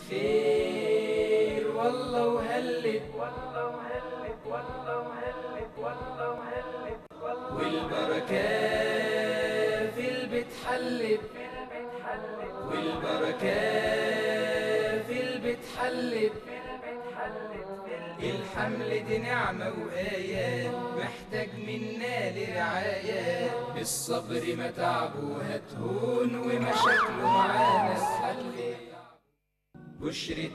خير والله وهلت والله وهلت والله وهلت والله وهلت والبركة في البيت حلت والبركة في البيت حلت الحمل دي نعمة وآية محتاج منا لرعاية بالصبر ما تعبوا هتهون ومشاكله معانا تحل بشرة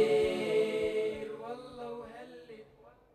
خير والله وهلت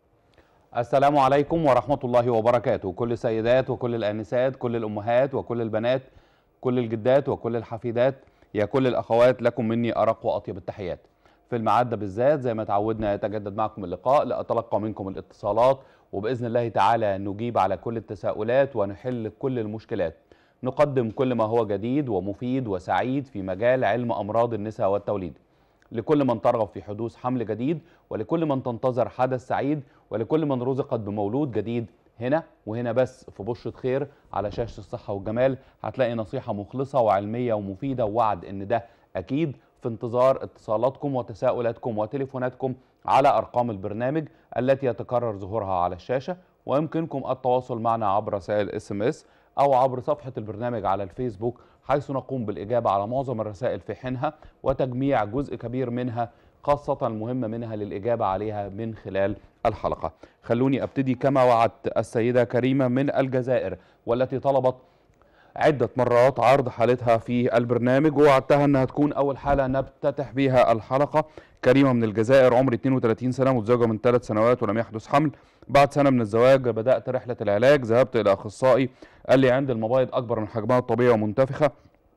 السلام عليكم ورحمة الله وبركاته كل السيدات وكل الآنسات كل الأمهات وكل البنات كل الجدات وكل الحفيدات يا كل الأخوات لكم مني أرق وأطيب التحيات في الميعاد ده بالذات زي ما تعودنا يتجدد معكم اللقاء لأتلقى منكم الاتصالات وبإذن الله تعالى نجيب على كل التساؤلات ونحل كل المشكلات نقدم كل ما هو جديد ومفيد وسعيد في مجال علم أمراض النساء والتوليد لكل من ترغب في حدوث حمل جديد ولكل من تنتظر حدث سعيد ولكل من رزقت بمولود جديد هنا وهنا بس في بشرة خير على شاشة الصحة والجمال هتلاقي نصيحة مخلصة وعلمية ومفيدة ووعد إن ده أكيد في انتظار اتصالاتكم وتساؤلاتكم وتليفوناتكم على أرقام البرنامج التي يتكرر ظهورها على الشاشة ويمكنكم التواصل معنا عبر رسائل اس ام اس أو عبر صفحة البرنامج على الفيسبوك حيث نقوم بالإجابة على معظم الرسائل في حينها وتجميع جزء كبير منها خاصة المهمة منها للإجابة عليها من خلال الحلقة خلوني أبتدي كما وعدت السيدة كريمة من الجزائر والتي طلبت عدة مرات عرض حالتها في البرنامج ووعدتها أنها تكون أول حالة نفتتح بها الحلقة كريمة من الجزائر عمري 32 سنة متزوجة من ثلاث سنوات ولم يحدث حمل بعد سنة من الزواج بدأت رحلة العلاج ذهبت إلى أخصائي قال لي عند المبايض أكبر من حجمها الطبيعي ومنتفخة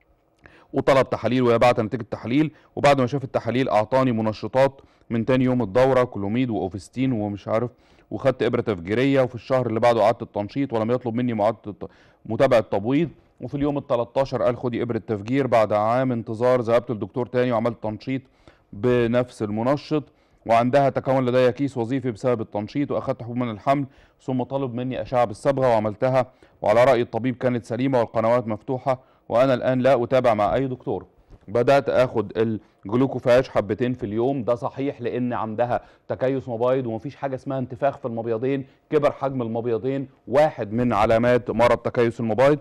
وطلب تحاليل وهي بعت نتيجه التحاليل وبعد ما شاف التحاليل اعطاني منشطات من تاني يوم الدوره كلوميد واوفستين ومش عارف وخدت ابره تفجيريه وفي الشهر اللي بعده قعدت التنشيط ولم يطلب مني معادة متابعه تبويض وفي اليوم ال 13 قال خدي ابره تفجير بعد عام انتظار ذهبت للدكتور تاني وعملت تنشيط بنفس المنشط وعندها تكون لدي كيس وظيفي بسبب التنشيط واخدت حبوب من الحمل ثم طلب مني اشعه بالصبغه وعملتها وعلى راي الطبيب كانت سليمه والقنوات مفتوحه وانا الان لا اتابع مع اي دكتور بدات اخد الجلوكوفاج حبتين في اليوم ده صحيح لان عندها تكيس مبايض ومفيش حاجه اسمها انتفاخ في المبيضين كبر حجم المبيضين واحد من علامات مرض تكيس المبايض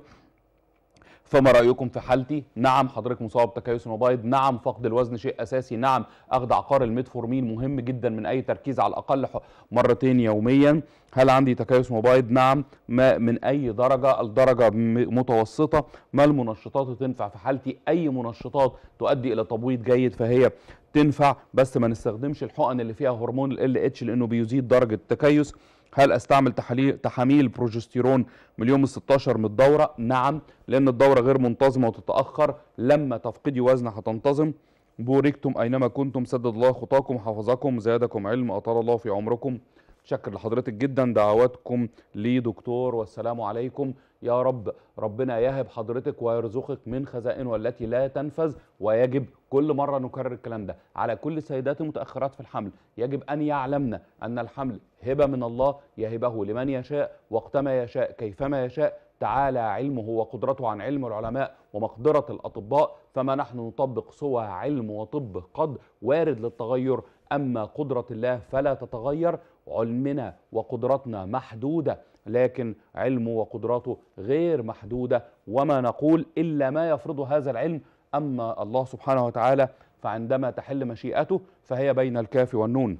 فما رايكم في حالتي نعم حضرتك مصاب بتكيس المبايض نعم فقد الوزن شيء اساسي نعم اخذ عقار الميتفورمين مهم جدا من اي تركيز على الاقل مرتين يوميا هل عندي تكيس مبايض نعم ما من اي درجه الدرجه متوسطه ما المنشطات تنفع في حالتي اي منشطات تؤدي الى تبويض جيد فهي تنفع بس ما نستخدمش الحقن اللي فيها هرمون ال اتش لانه بيزيد درجه التكيس هل استعمل تحاليل تحاميل بروجستيرون من اليوم ال 16 من الدوره؟ نعم لان الدوره غير منتظمه وتتاخر لما تفقدي وزن هتنتظم بوركتم اينما كنتم سدد الله خطاكم حفظكم زادكم علم اطال الله في عمركم شكر لحضرتك جدا دعواتكم لي دكتور والسلام عليكم يا رب ربنا يهب حضرتك ويرزقك من خزائنه التي لا تنفذ ويجب كل مرة نكرر الكلام ده على كل السيدات المتأخرات في الحمل يجب أن يعلمن أن الحمل هبة من الله يهبه لمن يشاء وقتما يشاء كيفما يشاء تعالى علمه وقدرته عن علم العلماء ومقدرة الأطباء فما نحن نطبق سوى علم وطب قد وارد للتغير أما قدرة الله فلا تتغير علمنا وقدرتنا محدودة لكن علمه وقدراته غير محدودة وما نقول إلا ما يفرض هذا العلم أما الله سبحانه وتعالى فعندما تحل مشيئته فهي بين الكاف والنون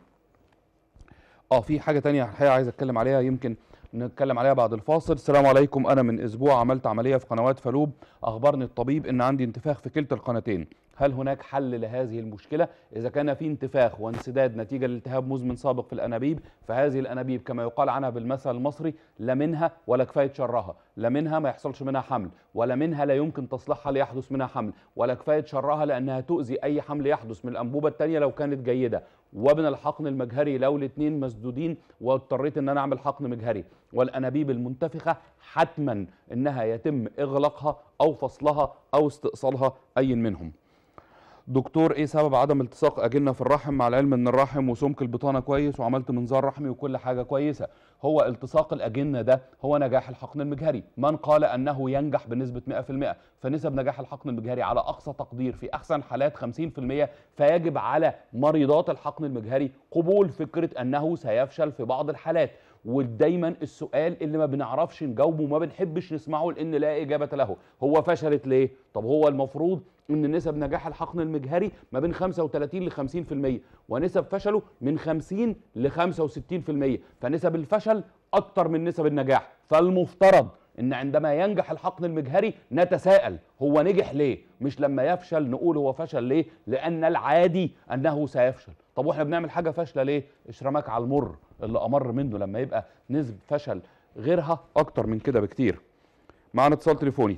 اه في حاجة تانية الحقيقة عايز اتكلم عليها يمكن نتكلم عليها بعد الفاصل السلام عليكم انا من اسبوع عملت عملية في قنوات فالوب اخبرني الطبيب ان عندي انتفاخ في كلتا القناتين هل هناك حل لهذه المشكلة اذا كان في انتفاخ وانسداد نتيجة لالتهاب مزمن سابق في الانابيب فهذه الانابيب كما يقال عنها بالمثل المصري لا منها ولا كفاية شرها لا منها ما يحصلش منها حمل ولا منها لا يمكن تصليحها ليحدث منها حمل ولا كفاية شرها لانها تؤذي اي حمل يحدث من الانبوبة الثانية لو كانت جيدة ومن الحقن المجهري لو الاثنين مسدودين واضطريت ان انا اعمل حقن مجهري والانابيب المنتفخه حتما انها يتم اغلاقها او فصلها او استئصالها اي منهم دكتور ايه سبب عدم التصاق اجنه في الرحم مع العلم ان الرحم وسمك البطانه كويس وعملت منظار رحمي وكل حاجه كويسه هو التصاق الاجنه ده هو نجاح الحقن المجهري من قال انه ينجح بنسبه 100% فنسب نجاح الحقن المجهري على اقصى تقدير في احسن حالات 50% فيجب على مريضات الحقن المجهري قبول فكره انه سيفشل في بعض الحالات ودايما السؤال اللي ما بنعرفش نجاوبه وما بنحبش نسمعه لان لا اجابه له هو فشلت ليه طب هو المفروض ان نسب نجاح الحقن المجهري ما بين 35 ل 50% ونسب فشله من 50 ل 65% فنسب الفشل اكتر من نسب النجاح فالمفترض ان عندما ينجح الحقن المجهري نتساءل هو نجح ليه مش لما يفشل نقول هو فشل ليه لان العادي انه سيفشل طب واحنا بنعمل حاجه فاشله ليه اشرمك على المر اللي امر منه لما يبقى نسب فشل غيرها اكتر من كده بكتير معانا اتصال تليفوني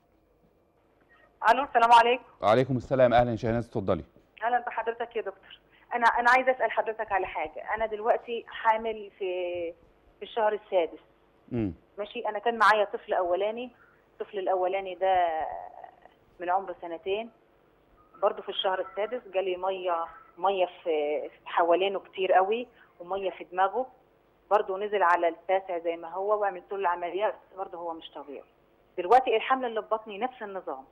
الو السلام عليكم عليكم السلام اهلا شاهناز اتفضلي اهلا بحضرتك يا دكتور انا انا عايزه اسال حضرتك على حاجه انا دلوقتي حامل في في الشهر السادس امم ماشي انا كان معايا طفل اولاني الطفل الاولاني ده من عمر سنتين برضه في الشهر السادس جالي ميه ميه في في حوالينه كتير قوي وميه في دماغه برضه نزل على التاسع زي ما هو وعملت له العمليات برضه هو مش طبيعي دلوقتي الحمل اللي في بطني نفس النظام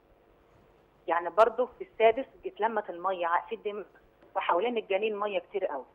يعني برضه في السادس اتلمت الميه ع- في الدم وحوالين الجنين ميه كتير قوي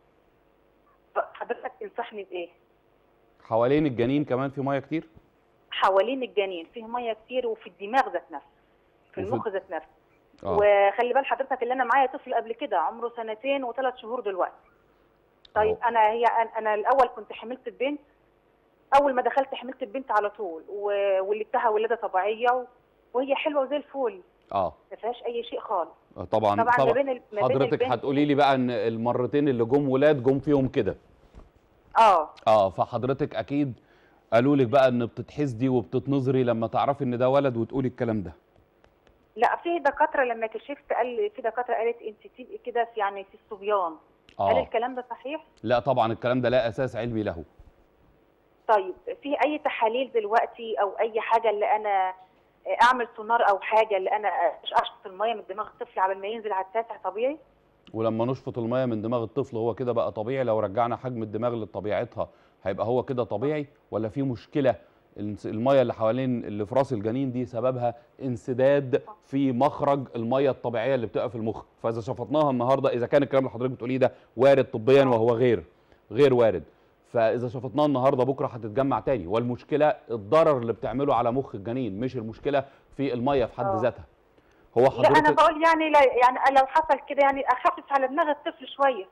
حضرتك تنصحني بايه؟ حوالين الجنين كمان في ميه كتير حوالين الجنين فيه ميه كتير وفي الدماغ ذات نفسه في وفي- المخ ذات نفسه اه وخلي بال حضرتك اللي انا معايا طفل قبل كده عمره سنتين وثلاث شهور دلوقتي طيب أهو. انا هي أنا- انا الاول كنت حملت البنت اول ما دخلت حملت البنت على طول و- ولدتها ولاده طبيعيه و- وهي حلوه وزي الفل اه ما فيهاش اي شيء خالص آه، طبعا طبعا ما طبعا بين ال- ما بين حضرتك البنت هتقولي لي بقى ان المرتين اللي جم ولاد جم فيهم كده اه اه فحضرتك اكيد قالوا لك بقى ان بتتحسدي وبتتنظري لما تعرفي ان ده ولد وتقولي الكلام ده لا في دكاتره لما كشفت قال في دكاتره قالت انت تبقي كده في يعني في الصبيان هل اه الكلام ده صحيح؟ لا طبعا الكلام ده لا اساس علمي له طيب في اي تحاليل دلوقتي او اي حاجه اللي انا اعمل سونار او حاجه اللي انا اشفط الميه من دماغ الطفل قبل ما ينزل على التاسع طبيعي ولما نشفط الميه من دماغ الطفل هو كده بقى طبيعي لو رجعنا حجم الدماغ لطبيعتها هيبقى هو كده طبيعي ولا في مشكله الانس- الميه اللي حوالين اللي في راس الجنين دي سببها انسداد في مخرج الميه الطبيعيه اللي بتبقى في المخ فاذا شفطناها النهارده اذا كان الكلام اللي حضرتك بتقوليه ده وارد طبيا وهو غير غير وارد فاذا شفطناها النهارده بكره هتتجمع تاني والمشكله الضرر اللي بتعمله على مخ الجنين مش المشكله في الميه في حد آه. ذاتها هو لا انا حضرتك بقول يعني لا يعني لو حصل كده يعني اخفف على دماغ الطفل شويه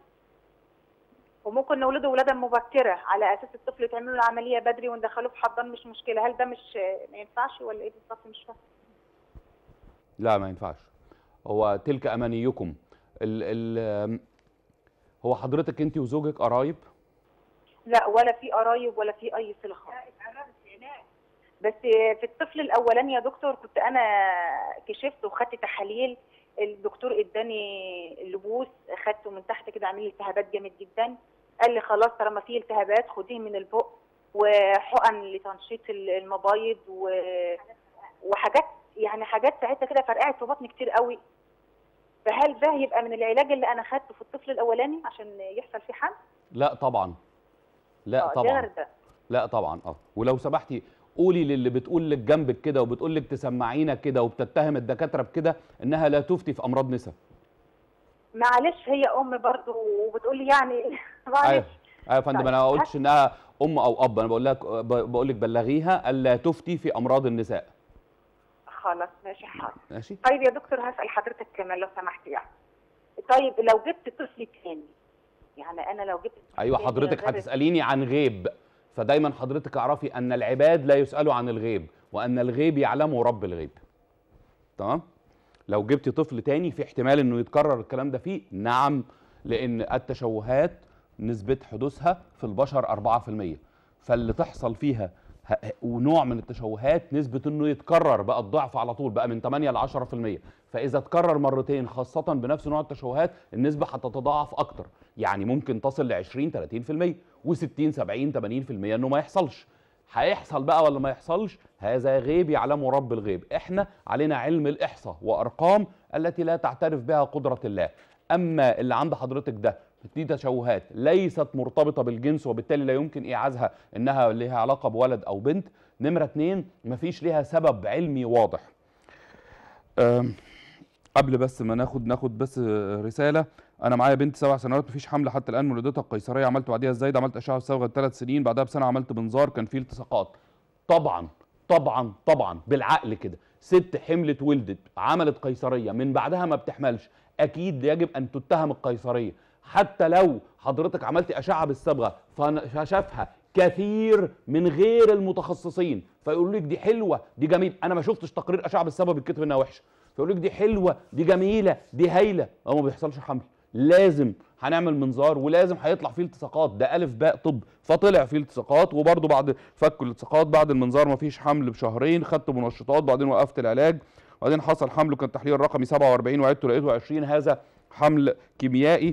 وممكن نولده ولاده مبكره على اساس الطفل يتعمل له العمليه بدري وندخله في حضان مش مشكله هل ده مش ما ينفعش ولا ايه بالظبط مش فاهمه لا ما ينفعش هو تلك امانيكم ال ال هو حضرتك انت وزوجك قرايب لا ولا في قرايب ولا في اي صله خالص بس في الطفل الاولاني يا دكتور كنت انا كشفت وخدت تحاليل الدكتور اداني اللبوس خدته من تحت كده عامل لي التهابات جامد جدا قال لي خلاص طالما في التهابات خديه من البق وحقن لتنشيط المبايض و... وحاجات يعني حاجات ساعتها كده فرقعت في بطني كتير قوي فهل ده يبقى من العلاج اللي انا خدته في الطفل الاولاني عشان يحصل فيه حمل؟ لا طبعا لا آه، ده غير طبعا ده لا طبعا اه ولو سمحتي قولي للي بتقول لك جنبك كده وبتقول لك تسمعينا كده وبتتهم الدكاتره بكده انها لا تفتي في امراض نساء معلش هي ام برضو وبتقول لي يعني ايوه معلش ايوه يا فندم طيب. انا ما قلتش انها ام او اب انا بقول لك بقول لك بلغيها الا تفتي في امراض النساء خلاص ماشي حاضر ماشي طيب يا دكتور هسأل حضرتك كمان لو سمحت يعني طيب لو جبت طفل تاني يعني انا لو جبت طفل ايوه تاني حضرتك غير- هتساليني عن غيب فدايما حضرتك اعرفي ان العباد لا يسالوا عن الغيب وان الغيب يعلمه رب الغيب تمام لو جبتي طفل تاني في احتمال انه يتكرر الكلام ده فيه نعم لان التشوهات نسبه حدوثها في البشر 4% فاللي تحصل فيها ه- ه- ونوع من التشوهات نسبه انه يتكرر بقى الضعف على طول بقى من 8 ل 10% فاذا اتكرر مرتين خاصه بنفس نوع التشوهات النسبه هتتضاعف اكتر يعني ممكن تصل ل 20 30% و60 70 80% انه ما يحصلش هيحصل بقى ولا ما يحصلش هذا غيب يعلمه رب الغيب احنا علينا علم الاحصاء وارقام التي لا تعترف بها قدره الله اما اللي عند حضرتك ده دي تشوهات ليست مرتبطه بالجنس وبالتالي لا يمكن ايعازها انها لها علاقه بولد او بنت نمره اتنين مفيش ليها سبب علمي واضح أم، قبل بس ما ناخد ناخد بس رساله انا معايا بنت سبع سنوات مفيش حمل حتى الان ولادتها القيصريه عملت بعديها الزايد عملت اشعه صبغه ثلاث سنين بعدها بسنه عملت بنظار كان فيه التصاقات طبعا طبعا طبعا بالعقل كده ست حملت ولدت عملت قيصريه من بعدها ما بتحملش اكيد يجب ان تتهم القيصريه حتى لو حضرتك عملتي اشعه بالصبغه فشافها كثير من غير المتخصصين فيقولوا لك دي حلوه دي جميله انا ما شفتش تقرير اشعه بالصبغه بيتكتب انها وحشه فيقول لك دي حلوه دي جميله دي هايله هو ما بيحصلش حمل لازم هنعمل منظار ولازم هيطلع فيه التصاقات ده الف باء طب فطلع فيه التصاقات وبرده بعد فك الالتصاقات بعد المنظار ما فيش حمل بشهرين خدت منشطات بعدين وقفت العلاج وبعدين حصل حمل وكان التحليل الرقمي 47 وعدته لقيته 20 هذا حمل كيميائي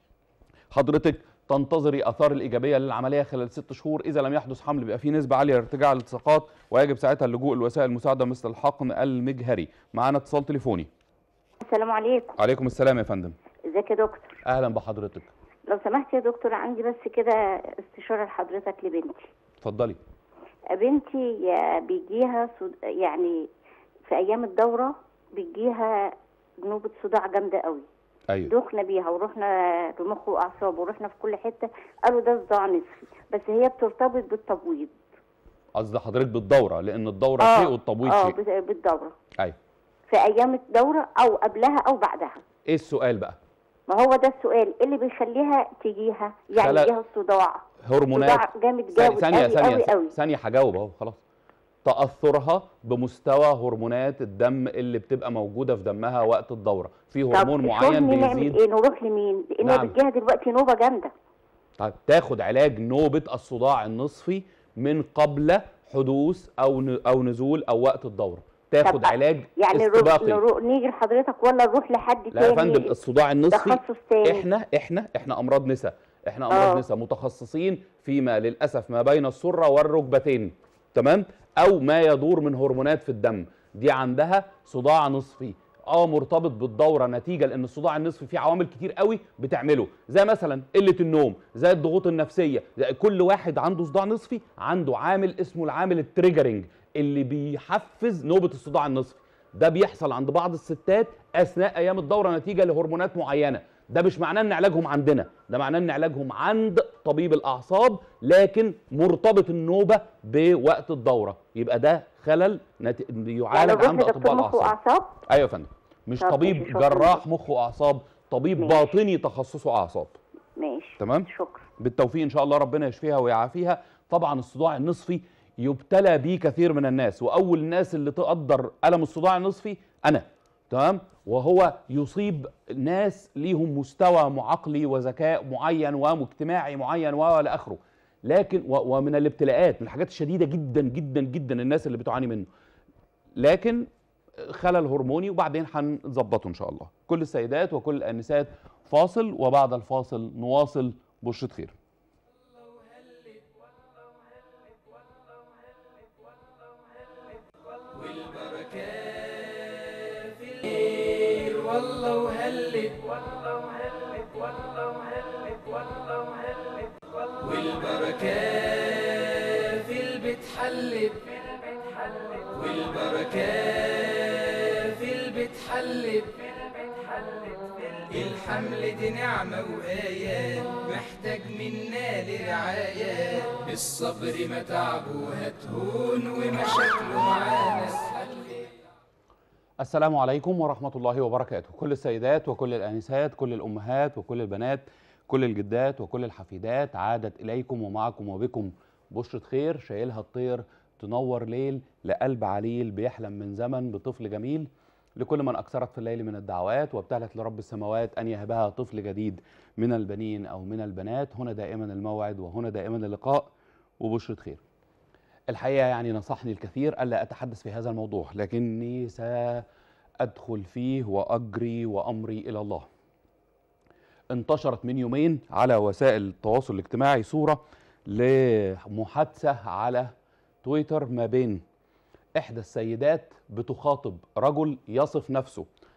حضرتك تنتظري اثار الايجابيه للعمليه خلال ست شهور اذا لم يحدث حمل بيبقى في نسبه عاليه لارتجاع الالتصاقات ويجب ساعتها اللجوء لوسائل المساعده مثل الحقن المجهري معانا اتصال تليفوني السلام عليكم عليكم السلام يا فندم ازيك يا دكتور اهلا بحضرتك لو سمحت يا دكتور عندي بس كده استشاره لحضرتك لبنتي اتفضلي بنتي يا بيجيها صد... يعني في ايام الدوره بيجيها نوبه صداع جامده قوي ايوه دخنا بيها ورحنا لمخ واعصاب ورحنا في كل حته قالوا ده صداع نصفي بس هي بترتبط بالتبويض قصد حضرتك بالدوره لان الدوره آه، شيء والتبويض اه شيء بت- بالدوره ايوه في ايام الدوره او قبلها او بعدها ايه السؤال بقى ما هو ده السؤال إيه اللي بيخليها تجيها يعني خلق- يجيها الصداع هرمونات صداع جامد ثانية جامد ثانية قوي ثانية قوي قوي ثانية هجاوب اهو خلاص تأثرها بمستوى هرمونات الدم اللي بتبقى موجودة في دمها وقت الدورة في هرمون طب معين شوفني نعمل بيزيد ايه نروح لمين لان نعم. نعم. بتجيها دلوقتي نوبه جامده طيب تاخد علاج نوبة الصداع النصفي من قبل حدوث او ن- او نزول او وقت الدورة تاخد طب علاج يعني نروح, استباقي نروح نيجي لحضرتك ولا نروح لحد لا يا تاني فندم الصداع النصفي تخصص تاني احنا احنا احنا امراض نساء احنا امراض آه. نساء متخصصين فيما للاسف ما بين السره والركبتين تمام او ما يدور من هرمونات في الدم دي عندها صداع نصفي اه مرتبط بالدوره نتيجه لان الصداع النصفي فيه عوامل كتير قوي بتعمله زي مثلا قله النوم زي الضغوط النفسيه زي كل واحد عنده صداع نصفي عنده عامل اسمه العامل التريجرنج اللي بيحفز نوبه الصداع النصفي ده بيحصل عند بعض الستات اثناء ايام الدوره نتيجه لهرمونات معينه ده مش معناه ان علاجهم عندنا ده معناه ان علاجهم عند طبيب الاعصاب لكن مرتبط النوبه بوقت الدوره يبقى ده خلل نت... يعني يعالج نروح عند لدكتور اطباء مخ الاعصاب واعصاب ايوه يا فندم مش طب طبيب ماشي، شكراً جراح جداً. مخ واعصاب طبيب ماشي. باطني تخصصه اعصاب ماشي تمام شكرا بالتوفيق ان شاء الله ربنا يشفيها ويعافيها طبعا الصداع النصفي يبتلى به كثير من الناس واول الناس اللي تقدر الم الصداع النصفي انا تمام وهو يصيب ناس ليهم مستوى معقلي وذكاء معين واجتماعي معين والى اخره لكن و- ومن الابتلاءات من الحاجات الشديده جدا جدا جدا الناس اللي بتعاني منه لكن خلل هرموني وبعدين هنظبطه ان شاء الله كل السيدات وكل الانسات فاصل وبعد الفاصل نواصل بشرة خير والبركة في الخير والله وهلت والبركة في البيت حلت والبركة في البيت حلت الحمل دي نعمة وآية محتاج منا لرعاية بالصبر متاعبه هتهون ومشاكله معانا تحل السلام عليكم ورحمة الله وبركاته كل السيدات وكل الآنسات كل الأمهات وكل البنات كل الجدات وكل الحفيدات عادت إليكم ومعكم وبكم بشرة خير شايلها الطير تنور ليل لقلب عليل بيحلم من زمن بطفل جميل لكل من أكثرت في الليل من الدعوات وابتهلت لرب السماوات أن يهبها طفل جديد من البنين أو من البنات هنا دائما الموعد وهنا دائما اللقاء وبشرة خير الحقيقة يعني نصحني الكثير ألا أتحدث في هذا الموضوع لكني سأدخل فيه وأجري وأمري إلى الله انتشرت من يومين على وسائل التواصل الاجتماعي صورة لمحادثة على تويتر ما بين إحدى السيدات بتخاطب رجل يصف نفسه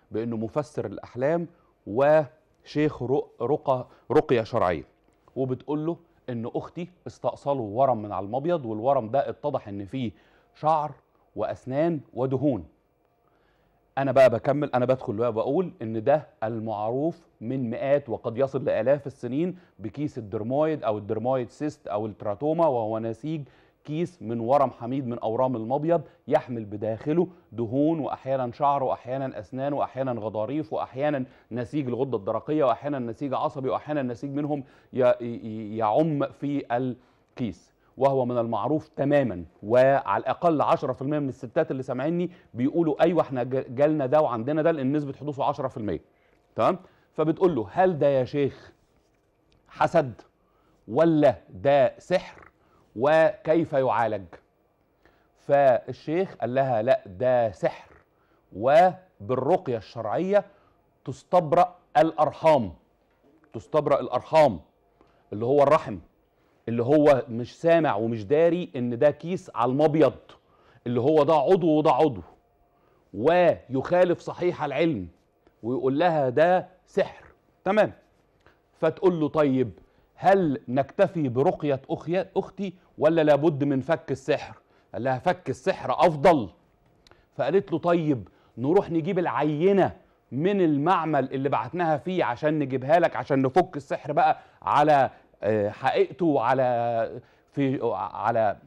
بانه مفسر الاحلام وشيخ رق- رقى رقيه شرعيه وبتقول له ان اختي استأصلوا ورم من على المبيض والورم ده اتضح ان فيه شعر واسنان ودهون انا بقى بكمل انا بدخل بقى بقول ان ده المعروف من مئات وقد يصل لالاف السنين بكيس الدرمويد او الدرمويد سيست او التراتوما وهو نسيج كيس من ورم حميد من اورام المبيض يحمل بداخله دهون واحيانا شعر واحيانا اسنان واحيانا غضاريف واحيانا نسيج الغده الدرقيه واحيانا نسيج عصبي واحيانا نسيج منهم ي- ي- يعم في الكيس وهو من المعروف تماما وعلى الاقل 10% من الستات اللي سامعيني بيقولوا ايوه احنا جا- جالنا ده وعندنا ده لان نسبه حدوثه 10% تمام فبتقول له هل ده يا شيخ حسد ولا ده سحر وكيف يعالج فالشيخ قال لها لا ده سحر وبالرقيه الشرعيه تستبرأ الارحام تستبرأ الارحام اللي هو الرحم اللي هو مش سامع ومش داري ان ده كيس على المبيض اللي هو ده عضو وده عضو ويخالف صحيح العلم ويقول لها ده سحر تمام فتقول له طيب هل نكتفي برقية أخي أختي ولا لابد من فك السحر قال لها فك السحر أفضل فقالت له طيب نروح نجيب العينة من المعمل اللي بعتناها فيه عشان نجيبها لك عشان نفك السحر بقى على آه، حقيقته وعلى في على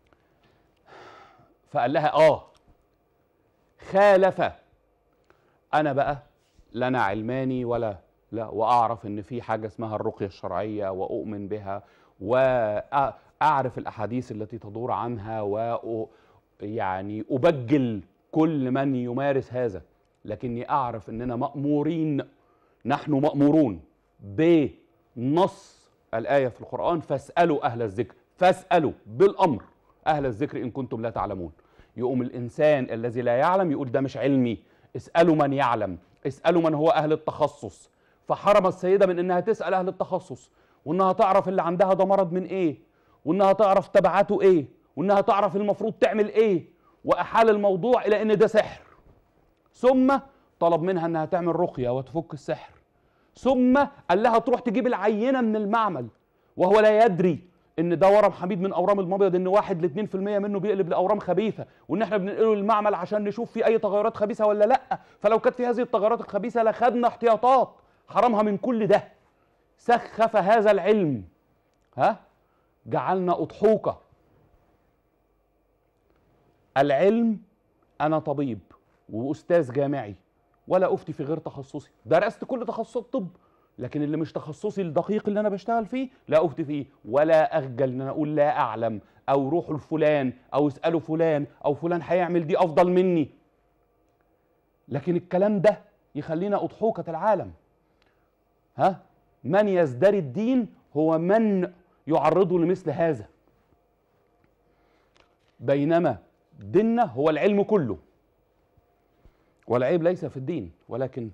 فقال لها اه خالف انا بقى لا انا علماني ولا لا واعرف ان في حاجه اسمها الرقيه الشرعيه واؤمن بها واعرف الاحاديث التي تدور عنها و يعني ابجل كل من يمارس هذا لكني اعرف اننا مامورين نحن مامورون بنص الايه في القران فاسالوا اهل الذكر فاسالوا بالامر اهل الذكر ان كنتم لا تعلمون يقوم الانسان الذي لا يعلم يقول ده مش علمي اسالوا من يعلم اسالوا من هو اهل التخصص فحرم السيده من انها تسال اهل التخصص وانها تعرف اللي عندها ده مرض من ايه وانها تعرف تبعاته ايه وانها تعرف المفروض تعمل ايه واحال الموضوع الى ان ده سحر ثم طلب منها انها تعمل رقيه وتفك السحر ثم قال لها تروح تجيب العينه من المعمل وهو لا يدري ان ده ورم حميد من اورام المبيض ان واحد ل 2% منه بيقلب لاورام خبيثه وان احنا بننقله للمعمل عشان نشوف في اي تغيرات خبيثه ولا لا فلو كانت في هذه التغيرات الخبيثه لخدنا احتياطات حرمها من كل ده سخف هذا العلم ها جعلنا اضحوكه العلم انا طبيب واستاذ جامعي ولا افتي في غير تخصصي درست كل تخصصات طب لكن اللي مش تخصصي الدقيق اللي انا بشتغل فيه لا افتي فيه ولا اخجل ان انا اقول لا اعلم او روحوا لفلان او اسالوا فلان او فلان هيعمل دي افضل مني لكن الكلام ده يخلينا اضحوكه العالم ها من يزدري الدين هو من يعرضه لمثل هذا بينما ديننا هو العلم كله والعيب ليس في الدين ولكن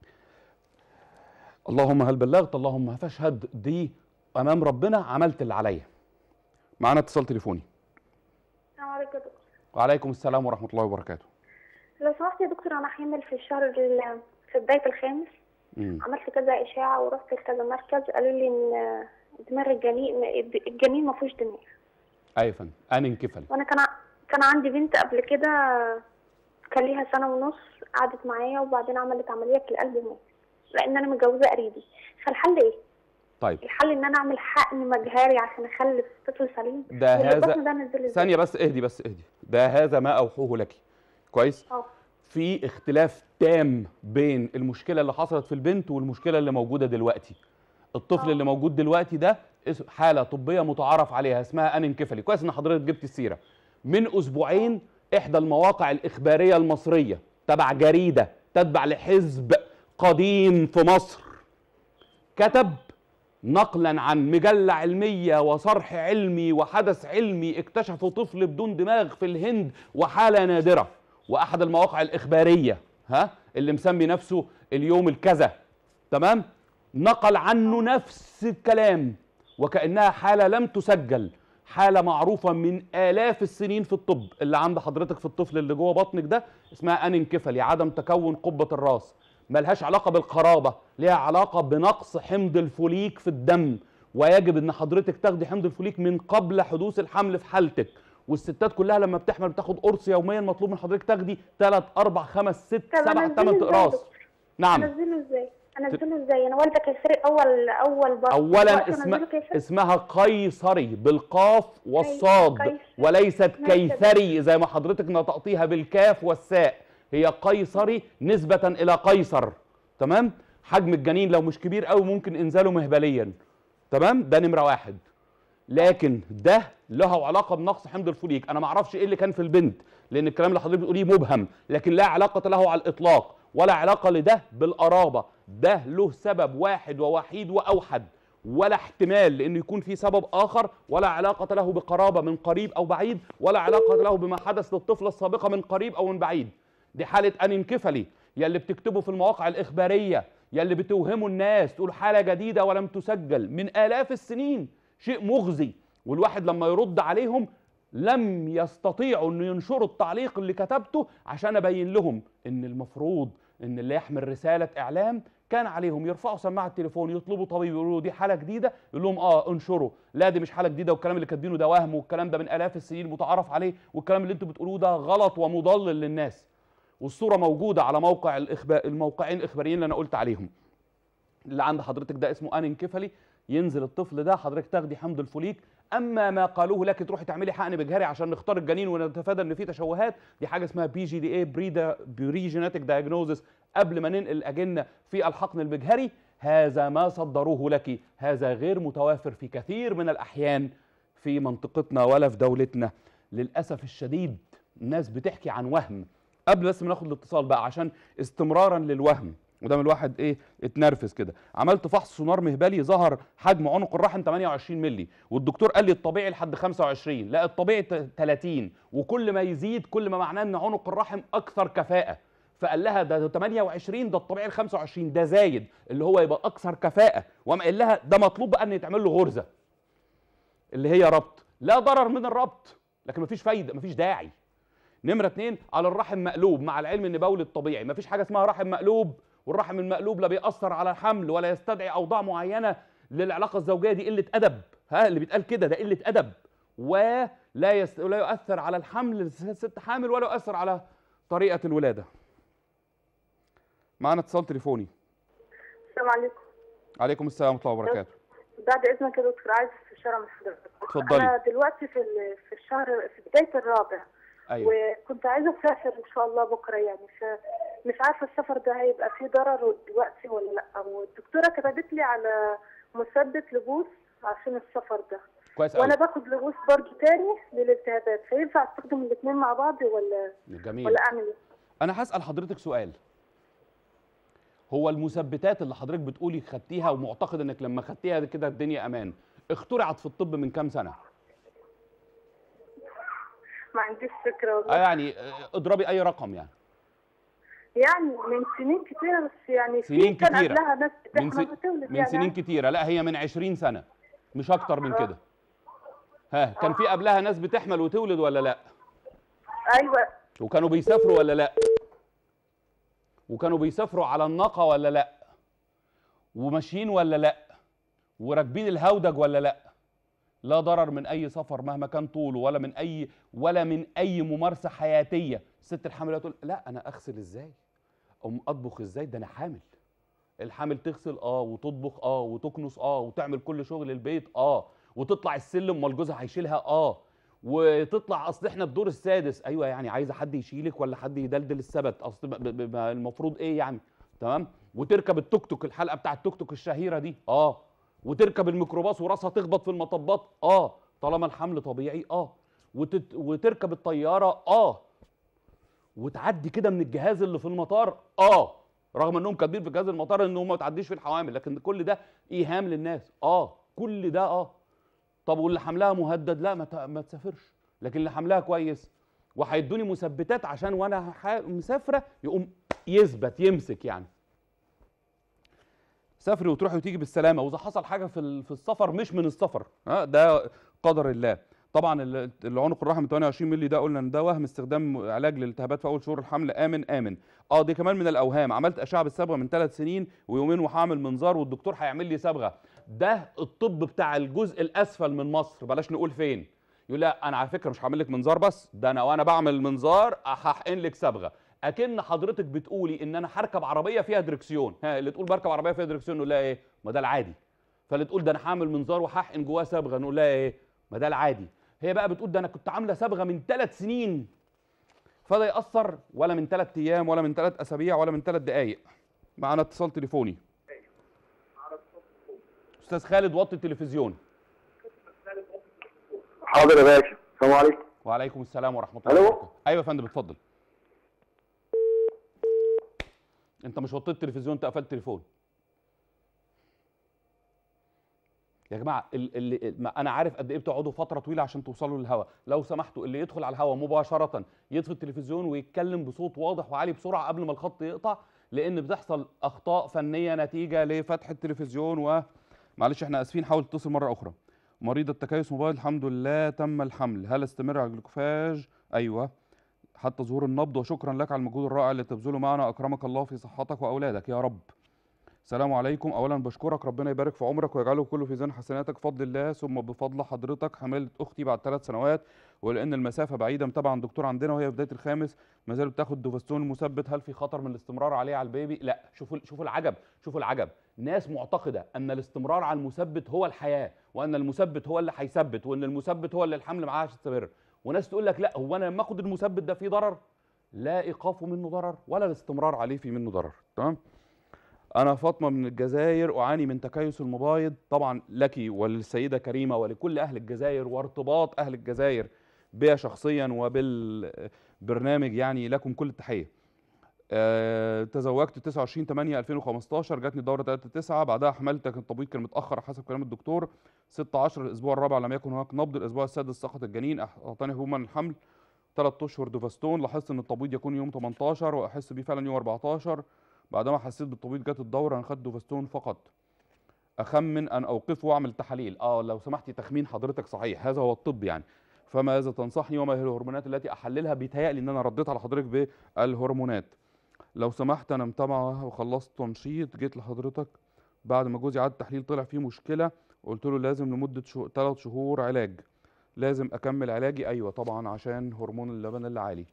اللهم هل بلغت اللهم فاشهد دي امام ربنا عملت اللي عليا معانا اتصال تليفوني السلام عليكم يا دكتور وعليكم السلام ورحمه الله وبركاته لو سمحت يا دكتور انا حامل في الشهر ال- في بدايه الخامس مم. عملت كذا اشاعه ورحت لكذا مركز قالوا لي ان دماغ الجنين الجنين ما فيهوش دماغ اي فندم انا انكفل وانا كان ع- كان عندي بنت قبل كده كان ليها سنه ونص قعدت معايا وبعدين عملت عمليه في القلب وماتت لان انا متجوزه قريبي فالحل ايه طيب الحل ان انا اعمل حقن مجهري عشان اخلف طفل سليم ده واللي هذا- البطن ده نزل ازاي ثانيه بس اهدي بس اهدي ده هذا ما اوحوه لك كويس اه في اختلاف تام بين المشكله اللي حصلت في البنت والمشكله اللي موجوده دلوقتي الطفل آه. اللي موجود دلوقتي ده اس- حاله طبيه متعارف عليها اسمها انكفالي كويس ان حضرتك جبت السيره من اسبوعين احدى المواقع الاخباريه المصريه تبع جريده تتبع لحزب قديم في مصر كتب نقلا عن مجله علميه وصرح علمي وحدث علمي اكتشفوا طفل بدون دماغ في الهند وحاله نادره واحد المواقع الاخباريه ها اللي مسمي نفسه اليوم الكذا تمام نقل عنه نفس الكلام وكانها حاله لم تسجل حاله معروفه من الاف السنين في الطب اللي عند حضرتك في الطفل اللي جوه بطنك ده اسمها انكفالي عدم تكون قبه الراس ملهاش علاقه بالقرابه ليها علاقه بنقص حمض الفوليك في الدم ويجب ان حضرتك تاخدي حمض الفوليك من قبل حدوث الحمل في حالتك والستات كلها لما بتحمل بتاخد قرص يوميا مطلوب من حضرتك تاخدي 3 4 5 6 طب 7 أنزله 8 إزاي يا اقراص دكتور؟ نعم انزله ازاي انزله ازاي انا والده قيصري اول اول بر اولا دلوقتي اسمها أنزله قيصري؟ اسمها قيصري بالقاف والصاد قيصري. وليست ماشي. كيثري زي ما حضرتك نطقتيها بالكاف والساء هي قيصري نسبة إلى قيصر تمام حجم الجنين لو مش كبير قوي ممكن إنزاله مهبليا تمام ده نمرة واحد لكن ده له علاقة بنقص حمض الفوليك أنا ما أعرفش إيه اللي كان في البنت لأن الكلام اللي حضرتك بتقوليه مبهم لكن لا علاقة له على الإطلاق ولا علاقة لده بالقرابة ده له سبب واحد ووحيد وأوحد ولا احتمال لانه يكون في سبب اخر ولا علاقه له بقرابه من قريب او بعيد ولا علاقه له بما حدث للطفله السابقه من قريب او من بعيد دي حاله انكفلي يا اللي بتكتبوا في المواقع الاخباريه يا اللي بتوهموا الناس تقول حاله جديده ولم تسجل من الاف السنين شيء مغزي والواحد لما يرد عليهم لم يستطيعوا انه ينشروا التعليق اللي كتبته عشان ابين لهم ان المفروض ان اللي يحمل رساله اعلام كان عليهم يرفعوا سماعه التليفون يطلبوا طبيب يقولوا له دي حاله جديده يقول لهم اه انشروا لا دي مش حاله جديده والكلام اللي كاتبينه ده وهم والكلام ده من الاف السنين متعارف عليه والكلام اللي انتوا بتقولوه ده غلط ومضلل للناس والصوره موجوده على موقع الإخبار الموقعين الاخباريين اللي انا قلت عليهم اللي عند حضرتك ده اسمه انكفلي ينزل الطفل ده حضرتك تاخدي حمض الفوليك اما ما قالوه لك تروحي تعملي حقن بجهري عشان نختار الجنين ونتفادى ان في تشوهات دي حاجه اسمها بي جي دي اي بريدا بري جينيتك دايجنوزس قبل ما ننقل الاجنه في الحقن المجهري هذا ما صدروه لك هذا غير متوافر في كثير من الاحيان في منطقتنا ولا في دولتنا للاسف الشديد الناس بتحكي عن وهم قبل بس ما ناخد الاتصال بقى عشان استمرارا للوهم وده من الواحد ايه اتنرفز كده عملت فحص سونار مهبلي ظهر حجم عنق الرحم 28 مللي والدكتور قال لي الطبيعي لحد 25 لا الطبيعي ت- 30 وكل ما يزيد كل ما معناه ان عنق الرحم اكثر كفاءه فقال لها ده 28 ده الطبيعي ال 25 ده زايد اللي هو يبقى اكثر كفاءه وقام قال لها ده مطلوب بقى ان يتعمل له غرزه اللي هي ربط لا ضرر من الربط لكن مفيش فايده مفيش داعي نمره اتنين على الرحم مقلوب مع العلم ان بول الطبيعي مفيش حاجه اسمها رحم مقلوب والرحم المقلوب لا بيأثر على الحمل ولا يستدعي اوضاع معينه للعلاقه الزوجيه دي قله ادب ها اللي بيتقال كده ده قله ادب ولا يس... لا يؤثر على الحمل الست حامل ولا يؤثر على طريقه الولاده معانا اتصال تليفوني السلام عليكم عليكم السلام ورحمه الله وبركاته بعد اذنك يا دكتور عايز استشاره من حضرتك اتفضلي. انا دلوقتي في ال- في الشهر في بدايه الرابع ايوه وكنت عايزه اسافر ان شاء الله بكره يعني فمش عارفه السفر ده هيبقى فيه ضرر دلوقتي ولا لا والدكتوره كتبت لي على مثبت لبوس عشان السفر ده كويس قوي وانا باخد لبوس برضه تاني للالتهابات فينفع استخدم الاثنين مع بعض ولا جميل ولا اعمل ايه؟ انا هسال حضرتك سؤال هو المثبتات اللي حضرتك بتقولي خدتيها ومعتقد انك لما خدتيها كده الدنيا امان اخترعت في الطب من كام سنه ما عنديش فكره آه والله يعني آه، اضربي اي رقم يعني يعني من سنين كتيره بس يعني في سنين كان كتيرة. قبلها ناس من, بتحمل سن... وتولد من يعني سنين كتيره لا هي من 20 سنه مش اكتر من كده ها كان في قبلها ناس بتحمل وتولد ولا لا ايوه وكانوا بيسافروا ولا لا وكانوا بيسافروا على الناقه ولا لا وماشيين ولا لا وراكبين الهودج ولا لا لا ضرر من اي سفر مهما كان طوله ولا من اي ولا من اي ممارسه حياتيه الست الحامل تقول لا انا اغسل ازاي ام اطبخ ازاي ده انا حامل الحامل تغسل اه وتطبخ اه وتكنس اه وتعمل كل شغل البيت اه وتطلع السلم امال جوزها هيشيلها اه وتطلع اصل احنا الدور السادس ايوه يعني عايزه حد يشيلك ولا حد يدلدل السبت اصل ب- ب- ب- المفروض ايه يعني تمام وتركب التوك توك الحلقه بتاع التوك توك الشهيره دي اه وتركب الميكروباص وراسها تخبط في المطبات اه طالما الحمل طبيعي اه وتت... وتركب الطياره اه وتعدي كده من الجهاز اللي في المطار اه رغم انهم كاتبين في جهاز المطار ان هم ما تعديش في الحوامل لكن كل ده ايهام للناس اه كل ده اه طب واللي حملها مهدد لا ما, ت... ما تسافرش لكن اللي حملها كويس وهيدوني مثبتات عشان وانا ح... مسافره يقوم يثبت يمسك يعني سافري وتروحي وتيجي بالسلامه واذا حصل حاجه في ال- في السفر مش من السفر ها ده قدر الله طبعا ال- العنق الرحمي 28 مللي ده قلنا ان ده وهم استخدام علاج للالتهابات في اول شهور الحمل امن امن اه دي كمان من الاوهام عملت اشعه بالصبغه من ثلاث سنين ويومين وهعمل منظار والدكتور هيعمل لي صبغه ده الطب بتاع الجزء الاسفل من مصر بلاش نقول فين يقول لا انا على فكره مش هعمل لك منظار بس ده انا وانا بعمل منظار هحقن لك صبغه اكن حضرتك بتقولي ان انا هركب عربيه فيها دركسيون ها اللي تقول بركب عربيه فيها دركسيون نقول لها ايه ما ده العادي فاللي تقول ده انا هعمل منظار وهحقن جواه صبغه نقول لها ايه ما ده العادي هي بقى بتقول ده انا كنت عامله صبغه من ثلاث سنين فده ياثر ولا من ثلاث ايام ولا من ثلاث اسابيع ولا من ثلاث دقائق معانا اتصال تليفوني استاذ خالد وطي التلفزيون حاضر يا باشا السلام عليكم وعليكم السلام ورحمه الله ألو؟ وبركاته ايوه يا فندم اتفضل انت مش وطيت التلفزيون انت قفلت التليفون يا جماعه ال ال ما انا عارف قد ايه بتقعدوا فتره طويله عشان توصلوا للهواء لو سمحتوا اللي يدخل على الهواء مباشره يطفي التلفزيون ويتكلم بصوت واضح وعالي بسرعه قبل ما الخط يقطع لان بتحصل اخطاء فنيه نتيجه لفتح التلفزيون و معلش احنا اسفين حاول تتصل مره اخرى مريض التكيس موبايل الحمد لله تم الحمل هل استمر على الجلوكوفاج ايوه حتى ظهور النبض وشكرا لك على المجهود الرائع اللي تبذله معنا اكرمك الله في صحتك واولادك يا رب السلام عليكم اولا بشكرك ربنا يبارك في عمرك ويجعله كله في زين حسناتك بفضل الله ثم بفضل حضرتك حملت اختي بعد ثلاث سنوات ولان المسافه بعيده متابعه الدكتور عندنا وهي في بدايه الخامس ما زالت بتاخد دوفاستون المثبت هل في خطر من الاستمرار عليه على البيبي لا شوفوا شوفوا العجب شوفوا العجب ناس معتقده ان الاستمرار على المثبت هو الحياه وان المثبت هو اللي هيثبت وان المثبت هو اللي الحمل معاه هتستمر وناس تقول لك لا هو انا لما اخد المثبت ده فيه ضرر لا ايقافه منه ضرر ولا الاستمرار عليه فيه منه ضرر تمام أنا فاطمة من الجزائر أعاني من تكيس المبايض طبعا لك وللسيدة كريمة ولكل أهل الجزائر وارتباط أهل الجزائر بها شخصيا وبالبرنامج يعني لكم كل التحية أه تزوجت 29 8 2015 جاتني الدورة 3 9 بعدها حملت لكن التبويض كان متأخر حسب كلام الدكتور 16 الأسبوع الرابع لم يكن هناك نبض الأسبوع السادس سقط الجنين أعطاني هرمون الحمل ثلاث أشهر دوفاستون لاحظت إن التبويض يكون يوم 18 وأحس بيه فعلا يوم 14 بعدما حسيت بالتبويض جت الدوره انا خدت دوفاستون فقط اخمن ان اوقفه واعمل تحاليل اه لو سمحتي تخمين حضرتك صحيح هذا هو الطب يعني فماذا تنصحني وما هي الهرمونات التي احللها بيتهيألي ان انا رديت على حضرتك بالهرمونات لو سمحت انا متابعه وخلصت تنشيط جيت لحضرتك بعد ما جوزي عاد تحليل طلع فيه مشكله قلت له لازم لمده شو... 3 شهور علاج لازم اكمل علاجي ايوه طبعا عشان هرمون اللبن اللي عالي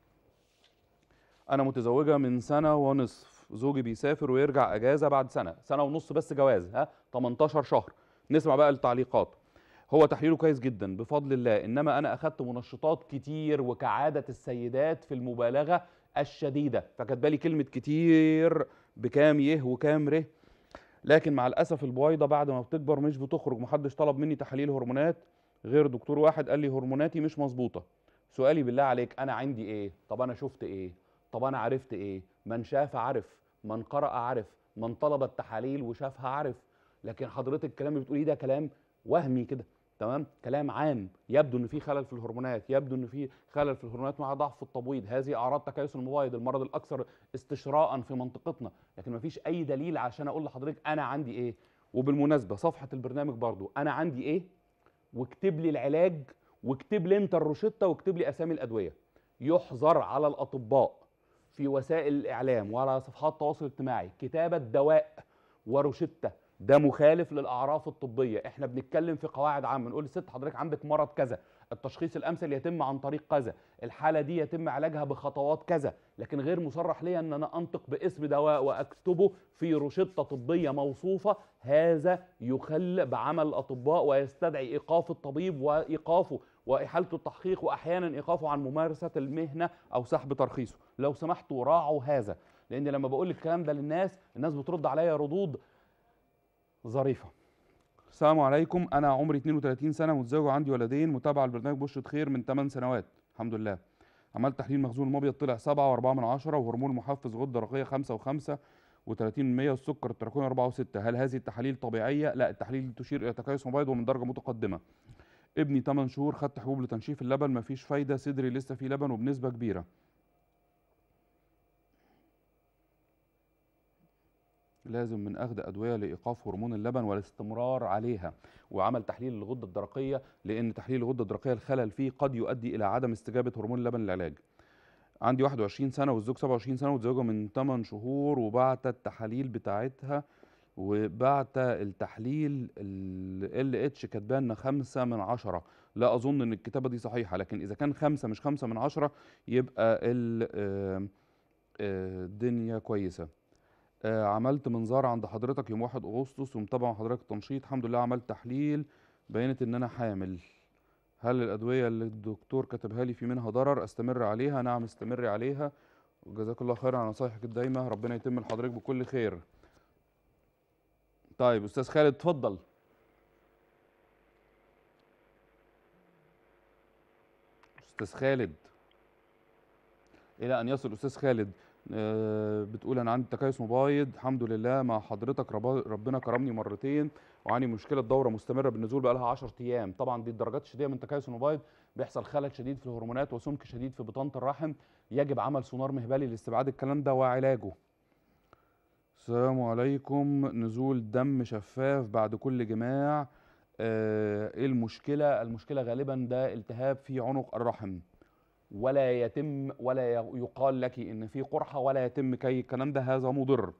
انا متزوجه من سنه ونصف زوجي بيسافر ويرجع اجازه بعد سنه سنه ونص بس جواز ها 18 شهر نسمع بقى التعليقات هو تحليله كويس جدا بفضل الله انما انا اخدت منشطات كتير وكعاده السيدات في المبالغه الشديده فكاتبه لي كلمه كتير بكام يه وكام ره لكن مع الاسف البويضه بعد ما بتكبر مش بتخرج محدش طلب مني تحاليل هرمونات غير دكتور واحد قال لي هرموناتي مش مظبوطه سؤالي بالله عليك انا عندي ايه طب انا شفت ايه طب انا عرفت ايه من شاف عرف من قرأ عرف من طلب التحاليل وشافها عرف لكن حضرتك الكلام اللي بتقوليه ده كلام وهمي كده تمام كلام عام يبدو ان في خلل في الهرمونات يبدو ان في خلل في الهرمونات مع ضعف في التبويض هذه اعراض تكيس المبايض المرض الاكثر استشراء في منطقتنا لكن ما فيش اي دليل عشان اقول لحضرتك انا عندي ايه وبالمناسبه صفحه البرنامج برضو انا عندي ايه واكتب لي العلاج واكتب لي انت الروشته واكتب لي اسامي الادويه يحظر على الاطباء في وسائل الاعلام وعلى صفحات التواصل الاجتماعي كتابه دواء وروشته ده مخالف للاعراف الطبيه احنا بنتكلم في قواعد عامه نقول للست حضرتك عندك مرض كذا التشخيص الامثل يتم عن طريق كذا الحاله دي يتم علاجها بخطوات كذا لكن غير مصرح لي ان انا انطق باسم دواء واكتبه في روشته طبيه موصوفه هذا يخل بعمل الاطباء ويستدعي ايقاف الطبيب وايقافه واحالته التحقيق واحيانا ايقافه عن ممارسه المهنه او سحب ترخيصه لو سمحتوا راعوا هذا لان لما بقول الكلام ده للناس الناس بترد عليا ردود ظريفه السلام عليكم انا عمري 32 سنه متزوج وعندي ولدين متابعه البرنامج بشرة خير من 8 سنوات الحمد لله عملت تحليل مخزون المبيض طلع 7 و4 من عشرة وهرمون محفز غده رقيه 5 و5 و30% والسكر التراكمي 4 و6 هل هذه التحاليل طبيعيه لا التحاليل تشير الى تكيس مبيض ومن درجه متقدمه ابني 8 شهور خدت حبوب لتنشيف اللبن مفيش فايده صدري لسه فيه لبن وبنسبه كبيره لازم من اخذ ادويه لايقاف هرمون اللبن والاستمرار عليها وعمل تحليل للغده الدرقيه لان تحليل الغده الدرقيه الخلل فيه قد يؤدي الى عدم استجابه هرمون اللبن للعلاج عندي 21 سنه والزوج 27 سنه ومتزوجه من 8 شهور وبعت التحاليل بتاعتها وبعت التحليل ال اتش كاتبان خمسة من عشرة لا أظن إن الكتابة دي صحيحة لكن إذا كان خمسة مش خمسة من عشرة يبقى ال- آه، آه، الدنيا كويسة آه، عملت منظار عند حضرتك يوم 1 أغسطس ومتابع مع حضرتك التنشيط الحمد لله عملت تحليل بينت إن أنا حامل هل الأدوية اللي الدكتور كتبها لي في منها ضرر أستمر عليها؟ نعم استمري عليها وجزاك الله خيرا على نصايحك الدايمة ربنا يتم لحضرتك بكل خير طيب أستاذ خالد اتفضل أستاذ خالد إلى أن يصل أستاذ خالد آه، بتقول أنا عندي تكيس مبايض الحمد لله مع حضرتك رب- ربنا كرمني مرتين وعندي مشكلة دورة مستمرة بالنزول بقالها 10 أيام طبعا دي الدرجات الشديدة من تكيس المبايض بيحصل خلل شديد في الهرمونات وسمك شديد في بطانة الرحم يجب عمل سونار مهبلي لاستبعاد الكلام ده وعلاجه السلام عليكم نزول دم شفاف بعد كل جماع آه، ايه المشكلة المشكلة غالبا ده التهاب في عنق الرحم ولا يتم ولا ي- يقال لك ان في قرحة ولا يتم كي الكلام ده هذا مضر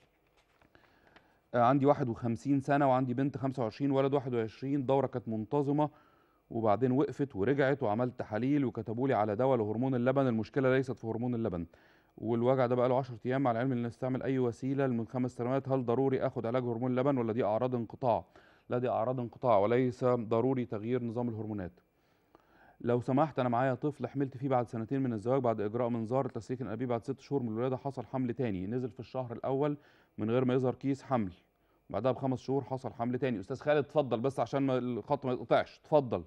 آه، عندي 51 سنة وعندي بنت 25 ولد 21 دورة كانت منتظمة وبعدين وقفت ورجعت وعملت تحاليل وكتبوا لي على دواء لهرمون اللبن المشكلة ليست في هرمون اللبن والوجع ده بقاله 10 ايام مع العلم ان نستعمل اي وسيله من خمس سنوات هل ضروري اخد علاج هرمون اللبن ولا دي اعراض انقطاع لا دي اعراض انقطاع وليس ضروري تغيير نظام الهرمونات لو سمحت انا معايا طفل حملت فيه بعد سنتين من الزواج بعد اجراء منظار التسليك الانابيب بعد ست شهور من الولاده حصل حمل تاني نزل في الشهر الاول من غير ما يظهر كيس حمل بعدها بخمس شهور حصل حمل تاني استاذ خالد اتفضل بس عشان ما الخط ما يتقطعش اتفضل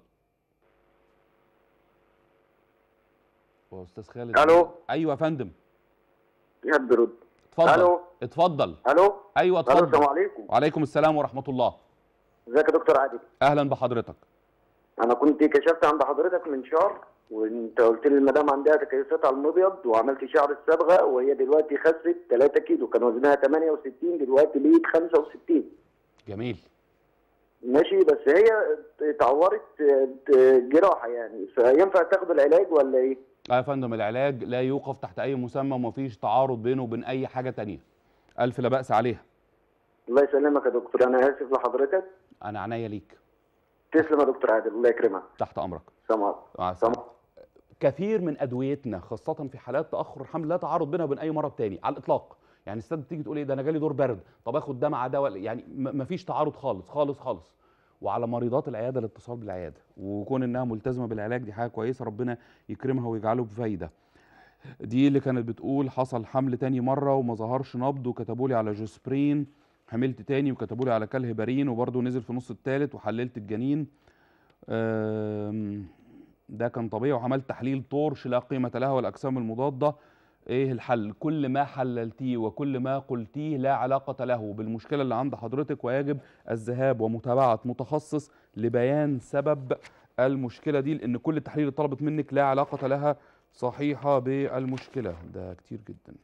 هو استاذ خالد الو ايوه يا فندم يا برد اتفضل الو اتفضل الو ايوه الو السلام اتفضل عليكم وعليكم السلام ورحمه الله ازيك يا دكتور عادل اهلا بحضرتك انا كنت كشفت عند حضرتك من شهر وانت قلت لي المدام عندها تكيسات على المبيض وعملت شعر الصبغه وهي دلوقتي خست 3 كيلو كان وزنها 68 دلوقتي بقيت 65 جميل ماشي بس هي اتعورت جراحه يعني فينفع تاخد العلاج ولا ايه؟ اه يا فندم العلاج لا يوقف تحت اي مسمى ومفيش تعارض بينه وبين اي حاجه تانية الف لا باس عليها الله يسلمك يا دكتور انا اسف لحضرتك انا عناية ليك تسلم يا دكتور عادل الله يكرمك تحت امرك سلام مع السلامه سلام كثير من ادويتنا خاصه في حالات تاخر الحمل لا تعارض بينها وبين اي مرض تاني على الاطلاق يعني الست تيجي تقول ايه ده انا جالي دور برد طب اخد ده مع ده ولا يعني م- مفيش تعارض خالص خالص خالص وعلى مريضات العياده الاتصال بالعياده وكون انها ملتزمه بالعلاج دي حاجه كويسه ربنا يكرمها ويجعله بفايده دي اللي كانت بتقول حصل حمل تاني مره وما ظهرش نبض وكتبوا لي على جوسبرين حملت تاني وكتبوا لي على كالهبارين وبرضه نزل في نص التالت وحللت الجنين آم، ده كان طبيعي وعملت تحليل طورش لا قيمة له والأجسام المضادة ايه الحل كل ما حللتيه وكل ما قلتيه لا علاقة له بالمشكلة اللي عند حضرتك ويجب الذهاب ومتابعة متخصص لبيان سبب المشكلة دي لأن كل التحاليل اللي طلبت منك لا علاقة لها صحيحة بالمشكلة ده كتير جدا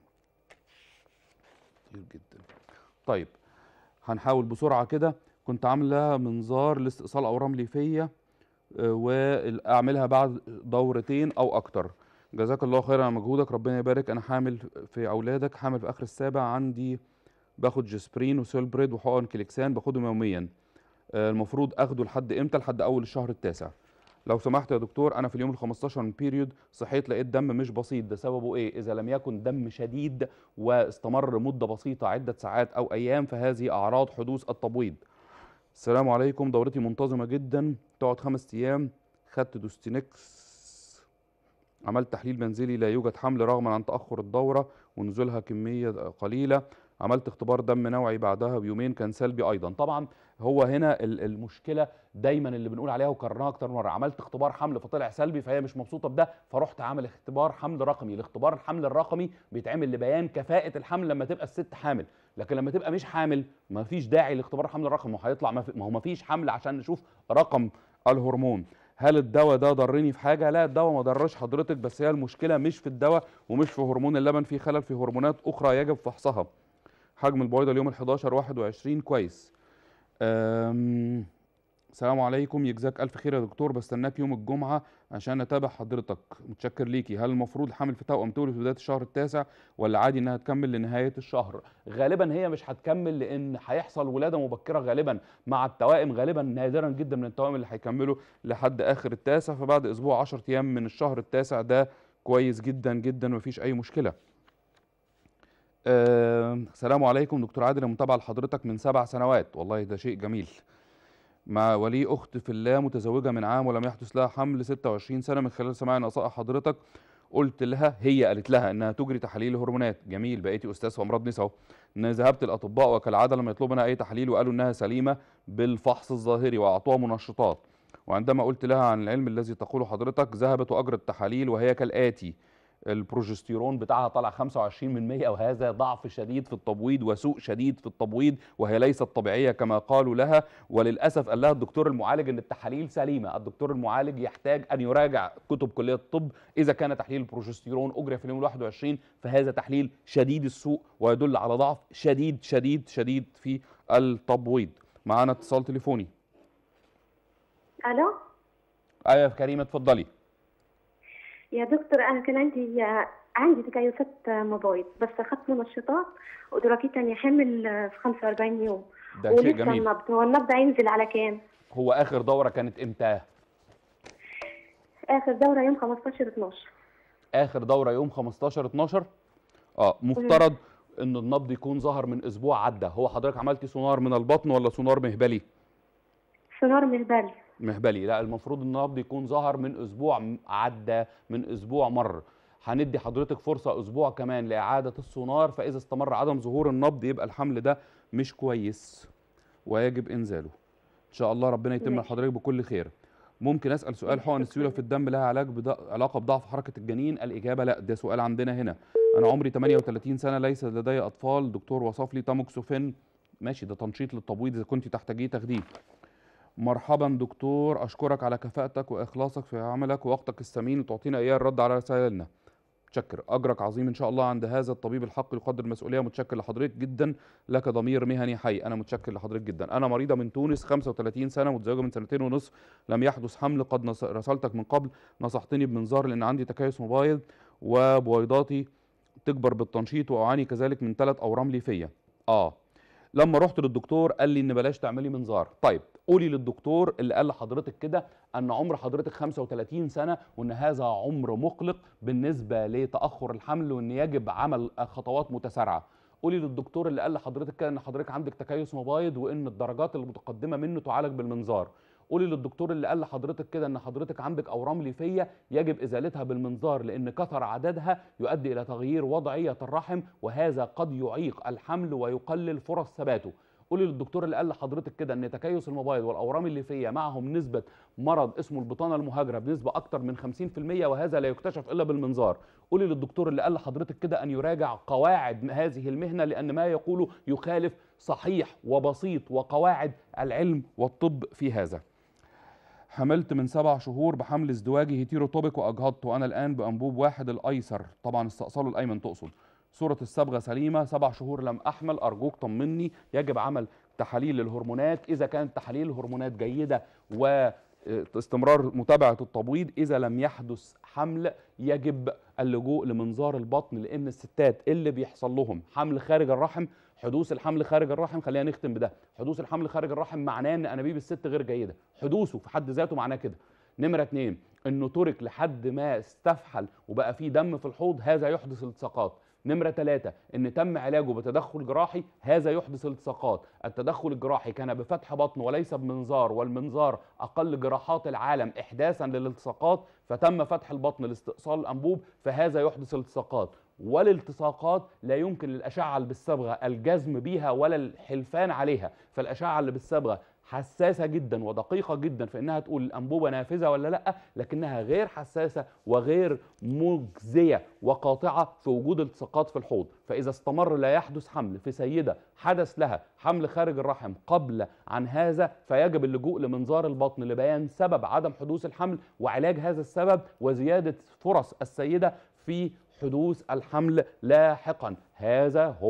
كتير جدا طيب هنحاول بسرعة كده كنت عاملة منظار لاستئصال أورام ليفية آه، واعملها بعد دورتين او اكتر جزاك الله خيرا على مجهودك ربنا يبارك انا حامل في اولادك حامل في اخر السابع عندي باخد جسبرين وسيلبريد وحقن كليكسان باخدهم يوميا آه، المفروض اخده لحد امتى لحد اول الشهر التاسع لو سمحت يا دكتور انا في اليوم ال 15 من بيريود صحيت لقيت دم مش بسيط ده سببه ايه اذا لم يكن دم شديد واستمر مده بسيطه عده ساعات او ايام فهذه اعراض حدوث التبويض السلام عليكم دورتي منتظمة جدا تقعد خمس أيام خدت دوستينكس عملت تحليل منزلي لا يوجد حمل رغم عن تأخر الدورة ونزولها كمية قليلة عملت اختبار دم نوعي بعدها بيومين كان سلبي أيضا طبعا هو هنا ال- المشكلة دايما اللي بنقول عليها وكررناها أكتر مرة عملت اختبار حمل فطلع سلبي فهي مش مبسوطة بده فرحت عامل اختبار حمل رقمي الاختبار الحمل الرقمي بيتعمل لبيان كفاءة الحمل لما تبقى الست حامل لكن لما تبقى مش حامل ما فيش داعي لاختبار حمل الرقم ما هو هيطلع ما, في ما هو ما فيش حمل عشان نشوف رقم الهرمون هل الدواء ده ضرني في حاجه لا الدواء ما ضرش حضرتك بس هي المشكله مش في الدواء ومش في هرمون اللبن في خلل في هرمونات اخرى يجب فحصها حجم البويضه اليوم ال 11 21 كويس أم... السلام عليكم يجزاك الف خير يا دكتور بستناك يوم الجمعه عشان اتابع حضرتك متشكر ليكي هل المفروض الحمل في توأم تولد في بدايه الشهر التاسع ولا عادي انها تكمل لنهايه الشهر غالبا هي مش هتكمل لان هيحصل ولاده مبكره غالبا مع التوائم غالبا نادرا جدا من التوائم اللي هيكملوا لحد اخر التاسع فبعد اسبوع 10 ايام من الشهر التاسع ده كويس جدا جدا مفيش اي مشكله آه، السلام عليكم دكتور عادل أنا متابعه لحضرتك من سبع سنوات والله ده شيء جميل مع ولي اخت في الله متزوجه من عام ولم يحدث لها حمل 26 سنه من خلال سماع نصائح حضرتك قلت لها هي قالت لها انها تجري تحاليل هرمونات جميل بقيتي استاذ في امراض نساء ان ذهبت الاطباء وكالعاده لما يطلبوا منها اي تحاليل وقالوا انها سليمه بالفحص الظاهري واعطوها منشطات وعندما قلت لها عن العلم الذي تقوله حضرتك ذهبت واجرت تحاليل وهي كالاتي البروجستيرون بتاعها طالع 25 من 100 وهذا ضعف شديد في التبويض وسوء شديد في التبويض وهي ليست طبيعيه كما قالوا لها وللاسف قال لها الدكتور المعالج ان التحاليل سليمه الدكتور المعالج يحتاج ان يراجع كتب كليه الطب اذا كان تحليل البروجستيرون اجري في اليوم 21 فهذا تحليل شديد السوء ويدل على ضعف شديد شديد شديد في التبويض معانا اتصال تليفوني الو ايوه يا كريمه اتفضلي يا دكتور انا كان عندي عندي تكيسات مبايض بس اخذت منشطات ودلوقتي تاني حمل في 45 يوم ده شيء ولسه جميل النبض هو النبض هينزل على كام؟ هو اخر دوره كانت امتى اخر دوره يوم 15 12 اخر دوره يوم 15 12 اه مفترض ان النبض يكون ظهر من اسبوع عدى هو حضرتك عملتي سونار من البطن ولا سونار مهبلي سونار مهبلي مهبلي لا المفروض ان النبض يكون ظهر من اسبوع م- عدى من اسبوع مر هندي حضرتك فرصه اسبوع كمان لاعاده السونار فاذا استمر عدم ظهور النبض يبقى الحمل ده مش كويس ويجب انزاله ان شاء الله ربنا يتم ماشي. لحضرتك بكل خير ممكن اسال سؤال حقن السيوله في الدم لها علاج بض... علاقه بضعف حركه الجنين الاجابه لا ده سؤال عندنا هنا انا عمري 38 سنه ليس لدي اطفال دكتور وصف لي تاموكسوفين ماشي ده تنشيط للتبويض اذا كنت تحتاجيه تاخديه مرحبا دكتور اشكرك على كفاءتك واخلاصك في عملك ووقتك الثمين وتعطينا اياه الرد على رسائلنا متشكر اجرك عظيم ان شاء الله عند هذا الطبيب الحق يقدر المسؤوليه متشكر لحضرتك جدا لك ضمير مهني حي انا متشكر لحضرتك جدا انا مريضه من تونس 35 سنه متزوجه من سنتين ونصف لم يحدث حمل قد نص- راسلتك من قبل نصحتني بمنظار لان عندي تكيس مبايض وبويضاتي تكبر بالتنشيط واعاني كذلك من ثلاث اورام ليفيه اه لما رحت للدكتور قال لي ان بلاش تعملي منظار طيب قولي للدكتور اللي قال لحضرتك كده ان عمر حضرتك 35 سنه وان هذا عمر مقلق بالنسبه لتاخر الحمل وان يجب عمل خطوات متسارعه قولي للدكتور اللي قال لحضرتك كده ان حضرتك عندك تكيس مبايض وان الدرجات المتقدمه منه تعالج بالمنظار قولي للدكتور اللي قال لحضرتك كده ان حضرتك عندك اورام ليفيه يجب ازالتها بالمنظار لان كثر عددها يؤدي الى تغيير وضعيه الرحم وهذا قد يعيق الحمل ويقلل فرص ثباته قولي للدكتور اللي قال لحضرتك كده ان تكيس المبايض والاورام الليفيه معهم نسبه مرض اسمه البطانه المهاجره بنسبه اكتر من 50% وهذا لا يكتشف الا بالمنظار قولي للدكتور اللي قال لحضرتك كده ان يراجع قواعد هذه المهنه لان ما يقوله يخالف صحيح وبسيط وقواعد العلم والطب في هذا حملت من سبع شهور بحمل ازدواجي هيتيروتوبيك واجهضت وانا الان بانبوب واحد الايسر طبعا استئصاله الايمن تقصد صورة الصبغة سليمة سبع شهور لم أحمل أرجوك طمني يجب عمل تحاليل الهرمونات إذا كانت تحاليل الهرمونات جيدة واستمرار متابعة التبويض إذا لم يحدث حمل يجب اللجوء لمنظار البطن لأن الستات اللي بيحصل لهم حمل خارج الرحم حدوث الحمل خارج الرحم خلينا نختم بده حدوث الحمل خارج الرحم معناه ان انابيب الست غير جيده حدوثه في حد ذاته معناه كده نمره اتنين انه ترك لحد ما استفحل وبقى فيه دم في الحوض هذا يحدث التصاقات نمرة ثلاثة إن تم علاجه بتدخل جراحي هذا يحدث التصاقات التدخل الجراحي كان بفتح بطن وليس بمنظار والمنظار أقل جراحات العالم إحداثا للالتصاقات فتم فتح البطن لاستئصال الأنبوب فهذا يحدث التصاقات والالتصاقات لا يمكن للأشعة اللي بالصبغة الجزم بيها ولا الحلفان عليها فالأشعة اللي بالصبغة حساسة جدا ودقيقة جدا في انها تقول الانبوبة نافذة ولا لا لكنها غير حساسة وغير مجزية وقاطعة في وجود التصاقات في الحوض فاذا استمر لا يحدث حمل في سيدة حدث لها حمل خارج الرحم قبل عن هذا فيجب اللجوء لمنظار البطن لبيان سبب عدم حدوث الحمل وعلاج هذا السبب وزيادة فرص السيدة في حدوث الحمل لاحقا هذا هو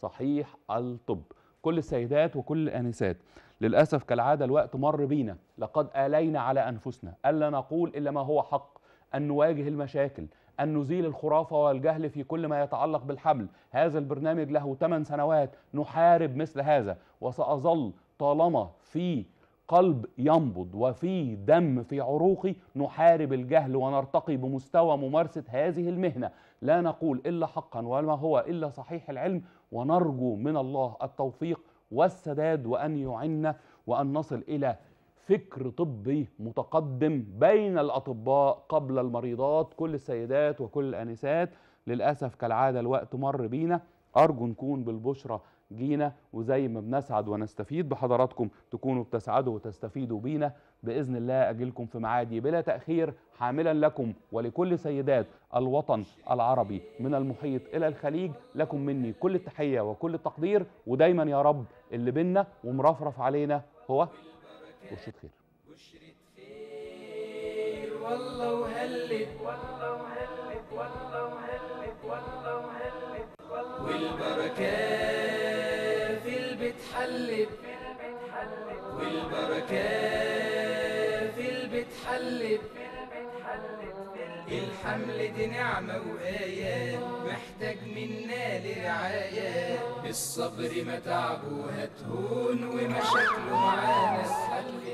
صحيح الطب كل السيدات وكل الآنسات للأسف كالعادة الوقت مر بينا لقد آلينا على أنفسنا ألا نقول إلا ما هو حق أن نواجه المشاكل أن نزيل الخرافة والجهل في كل ما يتعلق بالحمل هذا البرنامج له 8 سنوات نحارب مثل هذا وسأظل طالما في قلب ينبض وفي دم في عروقي نحارب الجهل ونرتقي بمستوى ممارسة هذه المهنة لا نقول إلا حقا وما هو إلا صحيح العلم ونرجو من الله التوفيق والسداد وأن يعنا وأن نصل إلى فكر طبي متقدم بين الأطباء قبل المريضات كل السيدات وكل الآنسات للأسف كالعادة الوقت مر بينا أرجو نكون بالبشرة جينا وزي ما بنسعد ونستفيد بحضراتكم تكونوا بتسعدوا وتستفيدوا بينا بإذن الله أجيلكم في معادي بلا تأخير حاملا لكم ولكل سيدات الوطن العربي من المحيط إلى الخليج لكم مني كل التحية وكل التقدير ودايما يا رب اللي بينا ومرفرف علينا هو بشرة خير خير والله وهلت والله وهلت والله وهلت والله وهلت والبركة في البيت حلت والبركة في البيت حلت الحمل دي نعمة وآية محتاج منا لرعاية الصبر متعبه هتهون ومشاكله معانا سهل